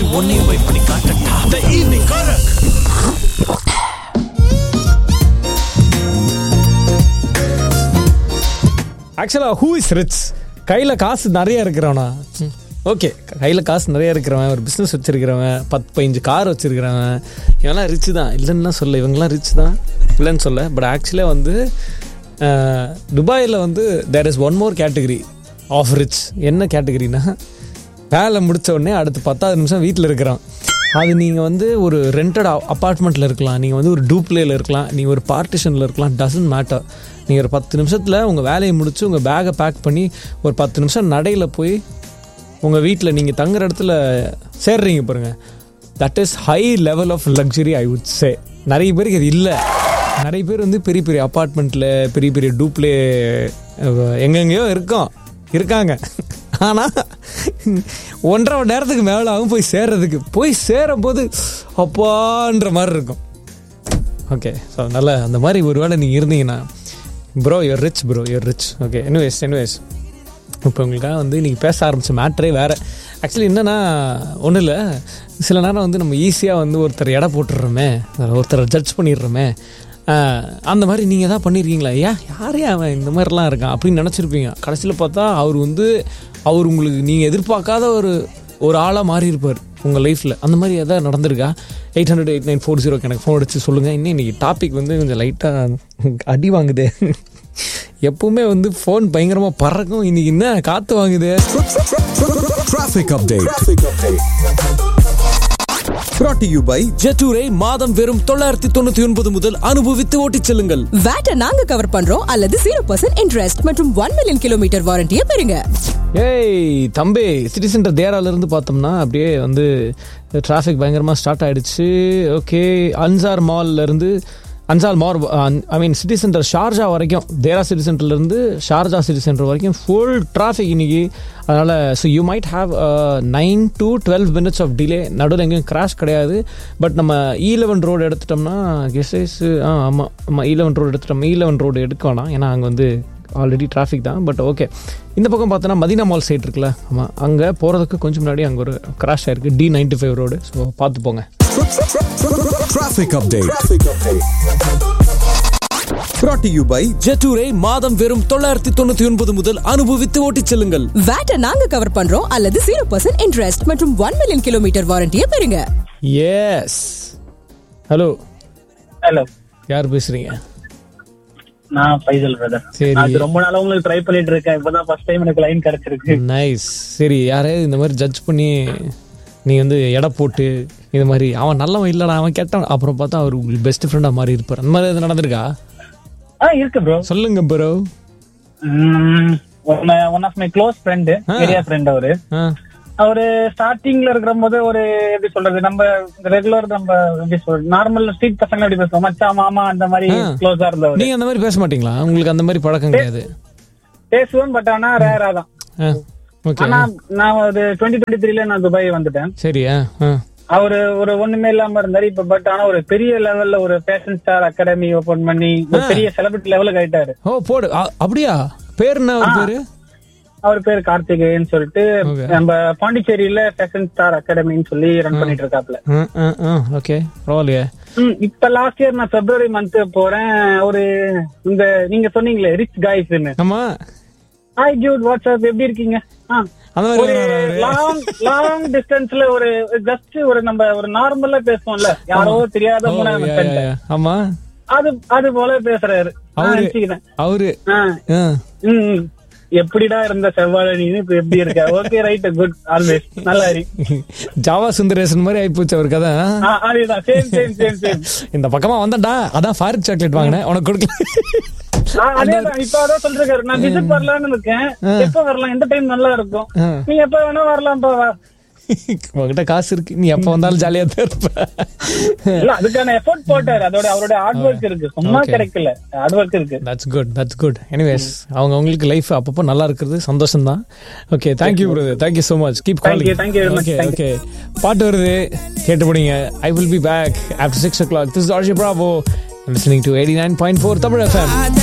உன்னையும் போய் பண்ணி காட்டட்டா த ஈவினிங் கரக் ஆக்சுவலாக ஹூ இஸ் ரிச் கையில் காசு நிறைய இருக்கிறவனா ஓகே கையில் காசு நிறைய இருக்கிறவன் ஒரு பிஸ்னஸ் வச்சிருக்கிறவன் பத்து பதினஞ்சு கார் வச்சிருக்கிறவன் இவெல்லாம் ரிச் தான் இல்லைன்னா சொல்ல இவங்கெல்லாம் ரிச் தான் இல்லைன்னு சொல்ல பட் ஆக்சுவலாக வந்து துபாயில் வந்து there is one more category of rich என்ன கேட்டகரினா வேலை முடிச்ச உடனே அடுத்து பத்தாவது நிமிஷம் வீட்டில் இருக்கிறான் அது நீங்கள் வந்து ஒரு ரெண்டட் அப்பார்ட்மெண்ட்டில் இருக்கலாம் நீங்கள் வந்து ஒரு டூப்ளேயில் இருக்கலாம் நீங்கள் ஒரு பார்ட்டிஷனில் இருக்கலாம் டசன்ட் மேட்டர் நீங்கள் ஒரு பத்து நிமிஷத்தில் உங்கள் வேலையை முடிச்சு உங்கள் பேக்கை பேக் பண்ணி ஒரு பத்து நிமிஷம் நடையில் போய் உங்கள் வீட்டில் நீங்கள் தங்குற இடத்துல சேர்றீங்க பாருங்க that is high level of luxury I would say நிறைய பேருக்கு இது இல்லை நிறைய பேர் வந்து பெரிய பெரிய அப்பார்ட்மெண்ட்டில் பெரிய பெரிய டூப்ளே எங்கெங்கேயோ இருக்கோம் இருக்காங்க ஆனால் ஒன்றரை மணி நேரத்துக்கு மேலே ஆகும் போய் சேர்றதுக்கு போய் சேரும்போது அப்பான்ற மாதிரி இருக்கும் ஓகே ஸோ அதனால் அந்த மாதிரி ஒரு வேளை நீங்கள் இருந்தீங்கன்னா bro you're rich bro you're rich okay anyways anyways இப்போ உங்களுக்காக வந்து நீங்கள் பேச ஆரம்பித்த மேட்ரே வேறு ஆக்சுவலி என்னென்னா ஒன்றும் இல்லை சில நேரம் வந்து நம்ம ஈஸியாக வந்து ஒருத்தர் எடை போட்டுடுறோமே ஒருத்தரை ஜட்ஜ் பண்ணிடுறோமே ஆஹ், அந்த மாதிரி நீங்கள் தான் பண்ணியிருக்கீங்களா ஏன் யாரே அவன் இந்த மாதிரிலாம் இருக்கான் அப்படின்னு நினச்சிருப்பீங்க கடைசியில் பார்த்தா அவர் வந்து அவர் உங்களுக்கு நீங்கள் எதிர்பார்க்காத ஒரு ஒரு ஆளாக மாறி இருப்பார் உங்கள் லைஃப்பில் அந்த மாதிரி எதாவது நடந்திருக்கா eight hundred eight nine four ஜீரோக்கு எனக்கு ஃபோன் அடிச்சு சொல்லுங்கள் இன்னும் இன்றைக்கி டாபிக் வந்து கொஞ்சம் லைட்டாக அடி வாங்குது எப்பவுமே வந்து ஃபோன் பயங்கரமாக பறக்கும் இன்னைக்கு என்ன காற்று வாங்குது Traffic update. Brought to you by ஜெட்டூரை மாதம் வெறும் தொள்ளாயிரத்தி தொண்ணூற்றி ஒன்பது முதல் அனுபவித்து ஓட்டிச் செல்லுங்கள் வேட்டை நாங்க கவர் பண்றோம் அல்லது ஜீரோ பர்சன்ட் இன்ட்ரெஸ்ட் மற்றும் ஒன் மில்லியன் கிலோமீட்டர் வாரண்டியை பெறுங்க ஏய் தம்பி சிட்டி சென்டர் தேரால இருந்து பார்த்தோம்னா அப்படியே வந்து டிராஃபிக் பயங்கரமாக ஸ்டார்ட் ஆயிடுச்சு ஓகே அன்சார் மால்ல இருந்து Ansar mall I mean city centre Sharjah வரைக்கும் தேரா சிட்டி சென்டர்லேருந்து ஷார்ஜா சிட்டி சென்டர் வரைக்கும் ஃபுல் டிராஃபிக் இன்னைக்கு அதனால் so you might have nine to twelve minutes of delay நடுவில் எங்கேயும் கிராஷ் கிடையாது பட் நம்ம இ லெவன் ரோடு எடுத்துட்டோம்னா கெஸ்டைஸ் ஆ ஆமாம் ஆமாம் இ லெவன் ரோடு எடுத்துட்டோம் இ லெவன் ரோடு எடுக்க வேணாம் ஏன்னா அங்கே வந்து ஆல்ரெடி டிராஃபிக் தான் பட் ஓகே இந்த பக்கம் பார்த்தோன்னா மதினா மால் சைடு இருக்குல்ல ஆமாம் அங்கே போகிறதுக்கு கொஞ்சம் முன்னாடி அங்கே ஒரு கிராஷ் ஆயிருக்கு D ninety five road so பார்த்து போங்க Traffic update. Brought to you by ஜெட்டூரை மாதம் வெறும் தொள்ளாயிரத்தி தொண்ணூற்றி ஒன்பது முதல் அனுபவித்து ஓட்டிச் செல்லுங்கள் வேட்டை நாங்க கவர் பண்றோம் அல்லது ஜீரோ பர்சன்ட் இன்ட்ரெஸ்ட் மற்றும் ஒன் மில்லியன் கிலோமீட்டர் வாரண்டியை பெறுங்க எஸ் ஹலோ ஹலோ யார் பேசுறீங்க நான் ஃபைசல் பிரதர் சரி. அது ரொம்ப நாளா உங்களுக்கு ட்ரை பண்ணிட்டு இருக்கேன் இப்பதான் ஃபர்ஸ்ட் டைம் எனக்கு லைன் கிடைச்சிருக்கு நைஸ் சரி யாரையாவது இந்த மாதிரி ஜட்ஜ் பண்ணி நீ வந்து எடை போட்டு இது மாதிரி அவன் நல்லவன் இல்லடா அவன் கெட்டவன் அப்புறம் பார்த்தா அவர் உங்களுக்கு பெஸ்ட் ஃப்ரெண்டாக மாறி இருப்பார் அந்த மாதிரி எது நடந்திருக்கா ஆ இருக்கு ப்ரோ சொல்லுங்க bro one of my close friend area friend அவரு ஆ அவரு ஸ்டார்டிங்ல இருக்கிற போது ஒரு எப்படி சொல்றது நம்ம ரெகுலர் நம்ம எப்படி சொல்றது நார்மல் ஸ்ட்ரீட் பசங்க எப்படி பேசுவோம் மச்சான் மாமா அந்த மாதிரி ஆ. க்ளோஸா இருந்தவர் நீங்க அந்த மாதிரி பேச மாட்டீங்களா உங்களுக்கு அந்த மாதிரி பழக்கம் கிடையாது பேசுவோம் பட் ஆனா ரேரா தான் ஆ ஓகே ஆனா நான் ஒரு டுவெண்ட்டி டுவெண்ட்டி த்ரீல நான் துபாய் வந்துட்டேன் சரி ஆ ஆ அவரு ஒரு ஒண்ணுமே இல்லாம இருந்தாரு இப்ப பட் ஆனா ஒரு பெரிய லெவல்ல ஒரு ஃபேஷன் ஸ்டார் அகாடமி ஓபன் பண்ணி ஒரு பெரிய செலிபிரிட்டி லெவலுக்கு ஆயிட்டாரு ஓ போடு அ- அப்படியா பேர் என்ன அவர் பேரு அவர் பேர் கார்த்திகேயன் சொல்லிட்டு Okay. நம்ம பாண்டிச்சேரியில ஃபேஷன் ஸ்டார் அகாடமின்னு சொல்லி ரன் பண்ணிட்டு இருக்காப்ல ஆ ஆ ஆ ஓகே பரவாயில்லையே ம், இப்ப லாஸ்ட் இயர் நான் பிப்ரவரி மந்த் போறேன் ஒரு இந்த நீங்க சொன்னீங்களே ரிச் காய்ஸ்னு ஆமா ஹாய் ஜூட் வாட்ஸ்அப் எப்படி இருக்கீங்க ஆ, அந்த மாதிரி ஒரு வராரா அவரு? லாங் லாங் டிஸ்டன்ஸ்ல ஒரு ஜஸ்ட் ஒரு நம்ம ஒரு நார்மலா பேசுவோம்ல யாரோ தெரியாத ஓ, மூணு யா, யா, யா. ஆமா அது அது போல பேசுறாரு நான் அவரு நினைச்சுக்கிறேன். அவரு ஆ, ஆ ம், ம். எப்படிடா இருந்த செவ்வாழை நீ இப்ப எப்படி இருக்க ஓகே ரைட் குட் ஆல்வேஸ் நல்லா இரு ஜாவா சுந்தரேசன் மாதிரி ஆயிப்போச்சு அவர் கதை ஆ? ஆ, அதேதான் சேம் சேம் சேம் சேம் இந்த பக்கமா வந்தடா அதான் ஃபாரிக் சாக்லேட் வாங்கினேன் உனக்கு கொடுக்கல அதேதான் இப்ப அதான் சொல்றாரு நான் விசிட் வரலாம்னு இருக்கேன் எப்ப வரலாம் எந்த டைம் நல்லா இருக்கும் ஆ. நீ எப்ப வேணா வரலாம் வா உங்ககிட்ட காசு இருக்கு நீ எப்ப வந்தாலும் ஜாலியா தான் இருப்ப இல்ல அதுக்கான எஃபோர்ட் போட்டாரு அதோட அவரோட ஹார்ட் ஒர்க் இருக்கு சும்மா Okay. கிடைக்கல ஹார்ட் ஒர்க் இருக்கு that's good that's good anyways அவங்க அவங்களுக்கு லைஃப் அப்பப்போ நல்லா இருக்கிறது சந்தோஷம் தான் okay thank you brother thank you so much keep Thank you, calling thank you very much. Okay Thank okay பாட்டு வருது கேட்டு போனீங்க I will be back after six o'clock this Arshi Bravo listening to eighty nine point four Tamil FM